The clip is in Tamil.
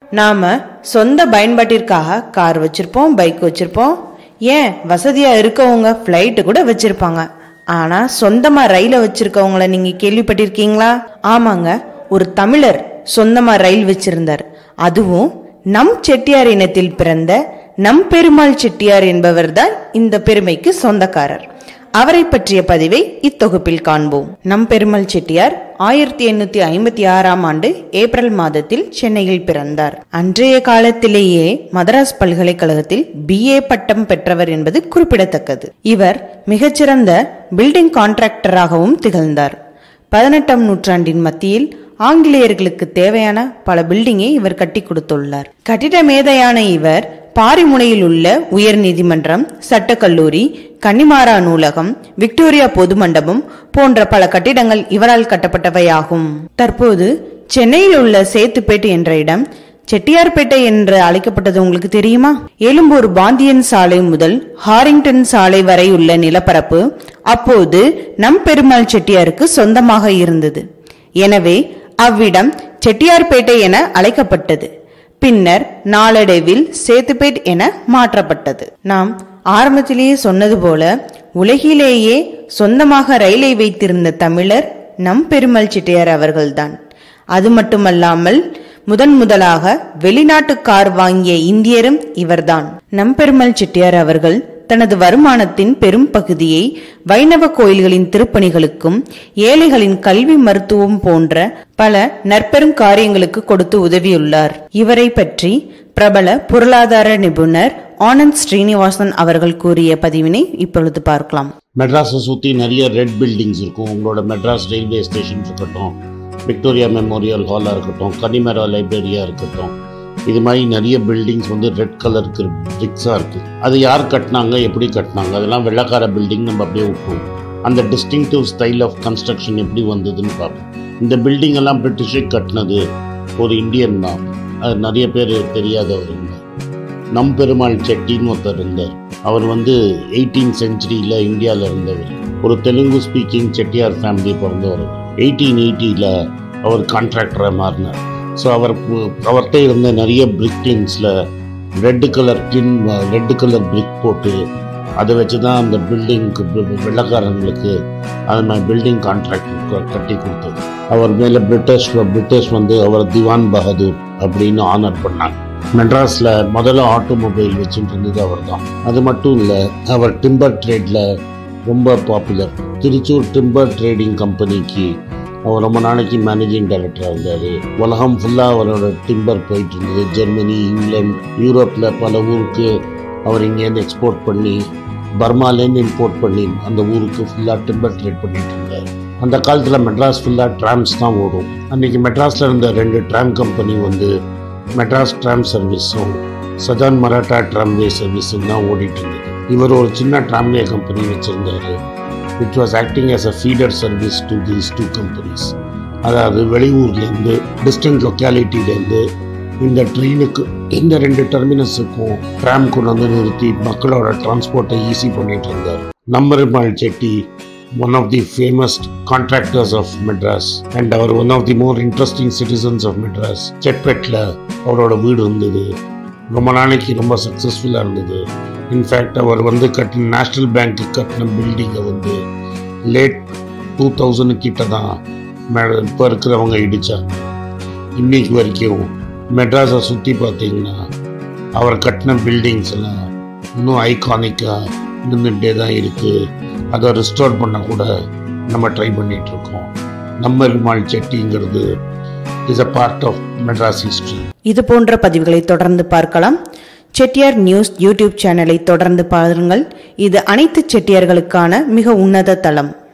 நாம சொந்த பயன்பாட்டிற்காக கார் வச்சிருப்போம் பைக் வச்சிருப்போம் ஏன் வசதியா இருக்கவங்க ஃப்ளைட்டு கூட வச்சிருப்பாங்க ஆனா சொந்தமா ரயில வச்சிருக்கவங்கள நீங்க கேள்விப்பட்டிருக்கீங்களா ஆமாங்க ஒரு தமிழர் சொந்தமா ரயில் வச்சிருந்தார் அதுவும் நம் செட்டியார் இனத்தில் பிறந்த நம் பெருமாள் செட்டியார் என்பவர்தான் இந்த பெருமைக்கு சொந்தக்காரர் அவரை பற்றிய பதிவை இத்தொகுப்பில் காண்போம் நம் பெருமாள் செட்டியார் ஆயிரத்தி எண்ணூத்தி ஐம்பத்தி ஆறாம் ஆண்டு ஏப்ரல் மாதத்தில் சென்னையில் பிறந்தார் அன்றைய காலத்திலேயே மதராஸ் பல்கலைக்கழகத்தில் பிஏ பட்டம் பெற்றவர் என்பது குறிப்பிடத்தக்கது இவர் மிகச்சிறந்த பில்டிங் கான்ட்ராக்டராகவும் திகழ்ந்தார் பதினெட்டாம் நூற்றாண்டின் மத்தியில் ஆங்கிலேயர்களுக்கு தேவையான பல பில்டிங்கை இவர் கட்டி கொடுத்துள்ளார் கட்டிட மேதையான இவர் பாரிமுனையில் உள்ள உயர் நீதிமன்றம் சட்டக்கல்லூரி கன்னிமாரா நூலகம் விக்டோரியா பொது மண்டபம் போன்ற பல கட்டிடங்கள் இவரால் கட்டப்பட்டவையாகும் தற்போது சென்னையில் உள்ள சேத்துப்பேட்டு என்ற இடம் செட்டியார்பேட்டை என்று அழைக்கப்பட்டது உங்களுக்கு தெரியுமா எழும்பூர் பாந்தியன் சாலை முதல் ஹாரிங்டன் சாலை வரை உள்ள நிலப்பரப்பு அப்போது நம் பெருமாள் செட்டியாருக்கு சொந்தமாக இருந்தது எனவே அவ்விடம் செட்டியார்பேட்டை என அழைக்கப்பட்டது பின்னர் நாளடைவில் சேத்துப்பேட் என மாற்றப்பட்டது நாம் ஆரம்பத்திலேயே சொன்னது போல உலகிலேயே சொந்தமாக ரயிலை வைத்திருந்த தமிழர் நம் பெருமாள் செட்டியார் அவர்கள்தான் அது மட்டுமல்லாமல் முதன் முதலாக வெளிநாட்டு கார் வாங்கிய இந்தியரும் இவர்தான் நம்பெருமல் செட்டியார் அவர்கள் தனது வருமானத்தின் பெரும் பகுதியை வைணவ கோயில்களின் திருப்பணிகளுக்கும் ஏழைகளின் கல்வி மருத்துவம் போன்ற பல நற்பெரும் காரியங்களுக்கு கொடுத்து உதவியுள்ளார் இவரை பற்றி பிரபல பொருளாதார நிபுணர் ஆனந்த் ஸ்ரீனிவாசன் அவர்கள் கூறிய பதிவினை இப்பொழுது பார்க்கலாம் மெட்ராஸை சுற்றி நிறைய ரெட் பில்டிங்ஸ் இருக்கும் உங்களோட மெட்ராஸ் ரயில்வே ஸ்டேஷன் இருக்கட்டும் விக்டோரியா மெமோரியல் ஹாலாக இருக்கட்டும் கனிமரா லைப்ரரியாக இருக்கட்டும் இது மாதிரி நிறைய பில்டிங்ஸ் வந்து ரெட் கலருக்கு பிரிக்ஸாக இருக்குது அது யார் கட்டினாங்க எப்படி கட்டினாங்க அதெல்லாம் வெள்ளக்கார பில்டிங் நம்ம அப்படியே விட்டுருவோம் அந்த டிஸ்டிங்டிவ் ஸ்டைல் ஆஃப் கன்ஸ்ட்ரக்ஷன் எப்படி வந்ததுன்னு பார்ப்போம் இந்த பில்டிங் எல்லாம் பிரிட்டிஷே கட்டினது ஒரு இந்தியன் தான் அது நிறைய பேர் தெரியாதவர் இல்லை நம் பெருமாள் செட்டின்னு ஒருத்தர் இருந்தார் அவர் வந்து எயிட்டீன் செஞ்சுரியில் இந்தியாவில் இருந்தவர் ஒரு தெலுங்கு ஸ்பீக்கிங் செட்டியார் ஃபேமிலி பிறந்தவர் எயிட்டீன் எயிட்டியில் அவர் கான்ட்ராக்டராக மாறினார் ஸோ அவர் அவர்கிட்ட இருந்த நிறைய பிரிக்லிங்ஸில் red colour tin red colour brick போட்டு அதை வச்சு தான் அந்த பில்டிங்க்கு வெள்ளக்காரங்களுக்கு அது மாதிரி பில்டிங் கான்ட்ராக்ட் கட்டி கொடுத்தது அவர் மேலே பிரிட்டிஷ் பிரிட்டிஷ் வந்து அவர் திவான் பகதூர் அப்படின்னு ஆனர் பண்ணாங்க மெட்ராஸில் முதல்ல ஆட்டோமொபைல் வச்சுட்டு இருந்தது அவர் தான் அது மட்டும் இல்லை அவர் டிம்பர் ட்ரேடில் ரொம்ப பாப்புலர் திருச்சூர் டிம்பர் ட்ரேடிங் கம்பெனிக்கு அவர் ரொம்ப நாளைக்கு மேனேஜிங் டைரக்டராக இருந்தார் உலகம் ஃபுல்லாக அவரோட டிம்பர் போயிட்டு இருந்தது ஜெர்மனி இங்கிலாந்து யூரோப்பில் பல ஊருக்கு அவர் இங்கேருந்து எக்ஸ்போர்ட் பண்ணி பர்மாலேருந்து இம்போர்ட் பண்ணி அந்த ஊருக்கு ஃபுல்லாக டிம்பர் ட்ரேட் பண்ணிட்டு இருந்தார் அந்த காலத்தில் மெட்ராஸ் ஃபுல்லாக ட்ராம்ஸ் தான் ஓடும் அன்றைக்கி மெட்ராஸில் இருந்த ரெண்டு ட்ராம் கம்பெனி வந்து மெட்ராஸ் ட்ராம் சர்வீஸும் சதான் மராட்டா ட்ராம்வே சர்வீஸும் தான் ஓடிட்டு இருந்தது இவர் ஒரு சின்ன ட்ராம்வே கம்பெனி வச்சுருந்தாரு which was acting as a feeder service to these two companies அதாவது வெளியூர்லேருந்து டிஸ்டன்ட் லொக்காலிட்டிலேருந்து இந்த ட்ரெயினுக்கு இந்த ரெண்டு டெர்மினஸுக்கும் ட்ராம் கொண்டு வந்து நிறுத்தி மக்களோட டிரான்ஸ்போர்ட்டை ஈஸி பண்ணிட்டு இருந்தார் Namperumal Chetty one of the famous contractors of Madras and அவர் one of the more interesting citizens of Madras செட்பெட்டில் அவரோட வீடு இருந்தது ரொம்ப நாளைக்கு ரொம்ப சக்ஸஸ்ஃபுல்லாக இருந்தது இன்ஃபேக்ட் அவர் வந்து கட்டின நேஷ்னல் பேங்க்கு கட்டின பில்டிங்கை வந்து லேட் டூ தௌசண்ட் கிட்ட தான் இப்போ இருக்கிறவங்க இடித்தாங்க இன்னைக்கு வரைக்கும் மெட்ராஸை சுற்றி பார்த்தீங்கன்னா அவர் கட்டின பில்டிங்ஸ் எல்லாம் இன்னும் ஐகானிக்காக இருந்துகிட்டே தான் இருக்குது அதை ரிஸ்டோர் பண்ண கூட நம்ம ட்ரை பண்ணிட்டு இருக்கோம் நம்ம பெருமாள் செட்டிங்கிறது is a part of Madras history இது போன்ற பதிவுகளை தொடர்ந்து பார்க்கலாம் செட்டியார் நியூஸ் யூடியூப் சேனலை தொடர்ந்து பாருங்கள் இது அனைத்து செட்டியார்களுக்கான மிக உன்னத தளம்